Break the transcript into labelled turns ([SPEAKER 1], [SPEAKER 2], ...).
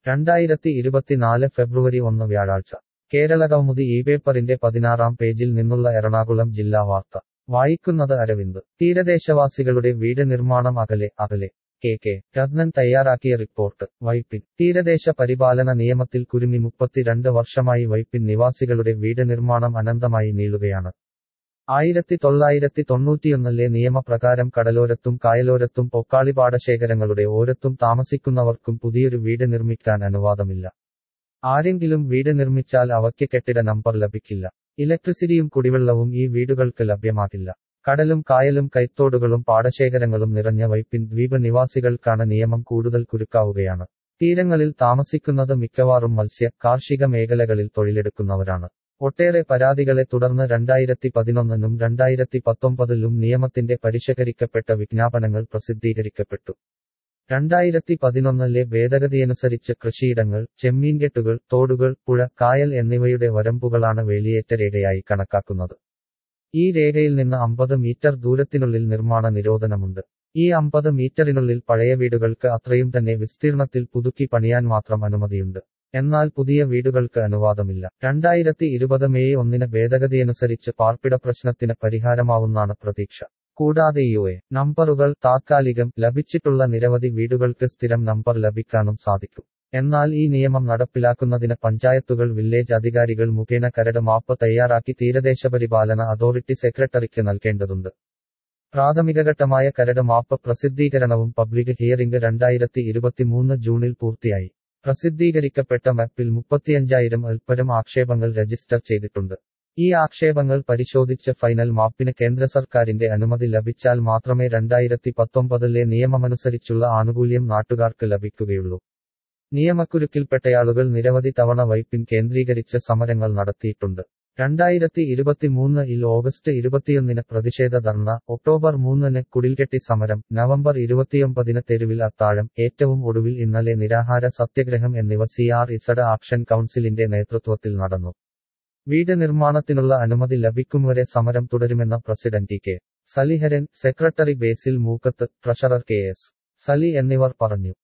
[SPEAKER 1] രണ്ടായിരത്തി ഇരുപത്തിനാല് ഫെബ്രുവരി ഒന്ന് വ്യാഴാഴ്ച കേരളകൗമുദി ഈ പേപ്പറിന്റെ പതിനാറാം പേജിൽ നിന്നുള്ള എറണാകുളം ജില്ലാ വാർത്ത വായിക്കുന്നത് അരവിന്ദ് തീരദേശവാസികളുടെ വീട് നിർമ്മാണം അകലെ അകലെ കെ കെ രത്നൻ തയ്യാറാക്കിയ റിപ്പോർട്ട് വൈപ്പിൻ തീരദേശ പരിപാലന നിയമത്തിൽ കുരുമി മുപ്പത്തിരണ്ട് വർഷമായി വൈപ്പിൻ നിവാസികളുടെ വീട് നിർമ്മാണം അനന്തമായി നീളുകയാണ് ആയിരത്തി തൊള്ളായിരത്തി തൊണ്ണൂറ്റിയൊന്നിലെ നിയമപ്രകാരം കടലോരത്തും കായലോരത്തും പൊക്കാളി പാടശേഖരങ്ങളുടെ ഓരത്തും താമസിക്കുന്നവർക്കും പുതിയൊരു വീട് നിർമ്മിക്കാൻ അനുവാദമില്ല ആരെങ്കിലും വീട് നിർമ്മിച്ചാൽ അവയ്ക്ക് കെട്ടിട നമ്പർ ലഭിക്കില്ല ഇലക്ട്രിസിറ്റിയും കുടിവെള്ളവും ഈ വീടുകൾക്ക് ലഭ്യമാകില്ല കടലും കായലും കൈത്തോടുകളും പാടശേഖരങ്ങളും നിറഞ്ഞ വൈപ്പിൻ ദ്വീപ് നിവാസികൾക്കാണ് നിയമം കൂടുതൽ കുരുക്കാവുകയാണ് തീരങ്ങളിൽ താമസിക്കുന്നത് മിക്കവാറും മത്സ്യ കാർഷിക മേഖലകളിൽ തൊഴിലെടുക്കുന്നവരാണ് ഒട്ടേറെ പരാതികളെ തുടർന്ന് രണ്ടായിരത്തി പതിനൊന്നിനും രണ്ടായിരത്തി പത്തൊമ്പതിലും നിയമത്തിന്റെ പരിഷ്കരിക്കപ്പെട്ട വിജ്ഞാപനങ്ങൾ പ്രസിദ്ധീകരിക്കപ്പെട്ടു രണ്ടായിരത്തി പതിനൊന്നിലെ ഭേദഗതിയനുസരിച്ച് കൃഷിയിടങ്ങൾ ചെമ്മീൻകെട്ടുകൾ തോടുകൾ പുഴ കായൽ എന്നിവയുടെ വരമ്പുകളാണ് വേലിയേറ്റ രേഖയായി കണക്കാക്കുന്നത് ഈ രേഖയിൽ നിന്ന് അമ്പത് മീറ്റർ ദൂരത്തിനുള്ളിൽ നിർമ്മാണ നിരോധനമുണ്ട് ഈ അമ്പത് മീറ്ററിനുള്ളിൽ പഴയ വീടുകൾക്ക് അത്രയും തന്നെ വിസ്തീർണത്തിൽ പുതുക്കി പണിയാൻ മാത്രം അനുമതിയുണ്ട് എന്നാൽ പുതിയ വീടുകൾക്ക് അനുവാദമില്ല രണ്ടായിരത്തി ഇരുപത് മെയ് ഒന്നിന് ഭേദഗതിയനുസരിച്ച് പാർപ്പിട പ്രശ്നത്തിന് പരിഹാരമാവുന്നാണ് പ്രതീക്ഷ കൂടാതെ യു എ നമ്പറുകൾ താത്കാലികം ലഭിച്ചിട്ടുള്ള നിരവധി വീടുകൾക്ക് സ്ഥിരം നമ്പർ ലഭിക്കാനും സാധിക്കും എന്നാൽ ഈ നിയമം നടപ്പിലാക്കുന്നതിന് പഞ്ചായത്തുകൾ വില്ലേജ് അധികാരികൾ മുഖേന കരട് മാപ്പ് തയ്യാറാക്കി തീരദേശ പരിപാലന അതോറിറ്റി സെക്രട്ടറിക്ക് നൽകേണ്ടതുണ്ട് പ്രാഥമികഘട്ടമായ കരട് മാപ്പ് പ്രസിദ്ധീകരണവും പബ്ലിക് ഹിയറിംഗ് രണ്ടായിരത്തി ഇരുപത്തിമൂന്ന് ജൂണിൽ പൂർത്തിയായി പ്രസിദ്ധീകരിക്കപ്പെട്ട മാപ്പിൽ മുപ്പത്തിയഞ്ചായിരം അൽപ്പരം ആക്ഷേപങ്ങൾ രജിസ്റ്റർ ചെയ്തിട്ടുണ്ട് ഈ ആക്ഷേപങ്ങൾ പരിശോധിച്ച് ഫൈനൽ മാപ്പിന് കേന്ദ്ര സർക്കാരിന്റെ അനുമതി ലഭിച്ചാൽ മാത്രമേ രണ്ടായിരത്തി പത്തൊമ്പതിലെ നിയമമനുസരിച്ചുള്ള ആനുകൂല്യം നാട്ടുകാർക്ക് ലഭിക്കുകയുള്ളൂ നിയമക്കുരുക്കിൽപ്പെട്ടയാളുകൾ നിരവധി തവണ വൈപ്പിൻ കേന്ദ്രീകരിച്ച് സമരങ്ങൾ നടത്തിയിട്ടുണ്ട് രണ്ടായിരത്തി ഇരുപത്തിമൂന്ന് ഇൽ ഓഗസ്റ്റ് ഇരുപത്തിയൊന്നിന് പ്രതിഷേധ ധർണ ഒക്ടോബർ മൂന്നിന് കുടിൽകെട്ടി സമരം നവംബർ ഇരുപത്തിയൊമ്പതിന് തെരുവിൽ അത്താഴം ഏറ്റവും ഒടുവിൽ ഇന്നലെ നിരാഹാര സത്യഗ്രഹം എന്നിവ സി ആർ ഇസഡ് ആക്ഷൻ കൗൺസിലിന്റെ നേതൃത്വത്തിൽ നടന്നു വീട് നിർമ്മാണത്തിനുള്ള അനുമതി ലഭിക്കുംവരെ സമരം തുടരുമെന്ന president K Saliharan secretary Basil Mookkath treasurer K S Sali എന്നിവർ പറഞ്ഞു